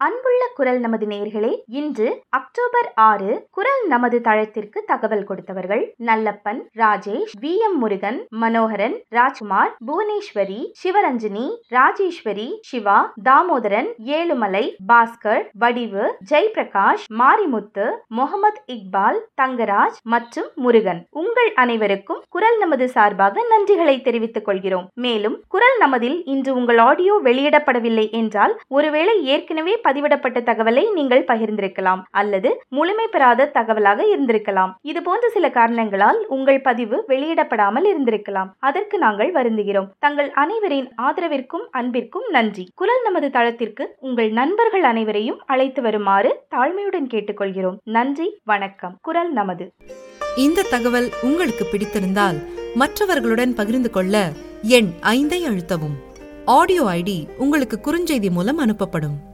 அன்புள்ள குரல் நமது நேர்களே இன்று அக்டோபர் ஆறு குரல் நமது தளத்திற்கு தகவல் கொடுத்தவர்கள் நல்லப்பன் ராஜேஷ் வி எம் முருகன் மனோகரன் ராஜ்குமார் புவனேஸ்வரி சிவரஞ்சனி ராஜேஸ்வரி சிவா தாமோதரன் ஏழுமலை பாஸ்கர் வடிவு ஜெய்பிரகாஷ் மாரிமுத்து முகமது இக்பால் தங்கராஜ் மற்றும் முருகன் உங்கள் அனைவருக்கும் குரல் நமது சார்பாக நன்றிகளை தெரிவித்துக் கொள்கிறோம் மேலும் குரல் நமதில் இன்று உங்கள் ஆடியோ வெளியிடப்படவில்லை என்றால் ஒருவேளை ஏற்கனவே பதிவிடப்பட்ட தகவலை நீங்கள் பகிர்ந்திருக்கலாம் அல்லது முழுமை பெறாத தகவலாக இருந்திருக்கலாம் இது போன்ற சில காரணங்களால் உங்கள் பதிவு வெளியிடப்படாமல் இருந்திருக்கலாம் அதற்கு நாங்கள் வருந்துகிறோம் தங்கள் அனைவரின் ஆதரவிற்கும் அன்பிற்கும் நன்றி குரல் நமது தளத்திற்கு உங்கள் நண்பர்கள் அனைவரையும் அழைத்து வருமாறு தாழ்மையுடன் கேட்டுக்கொள்கிறோம் நன்றி வணக்கம் குரல் நமது இந்த தகவல் உங்களுக்கு பிடித்திருந்தால் மற்றவர்களுடன் பகிர்ந்து கொள்ள எண் ஐந்தை அழுத்தவும் ஆடியோ ஐடி உங்களுக்கு குறுஞ்செய்தி மூலம் அனுப்பப்படும்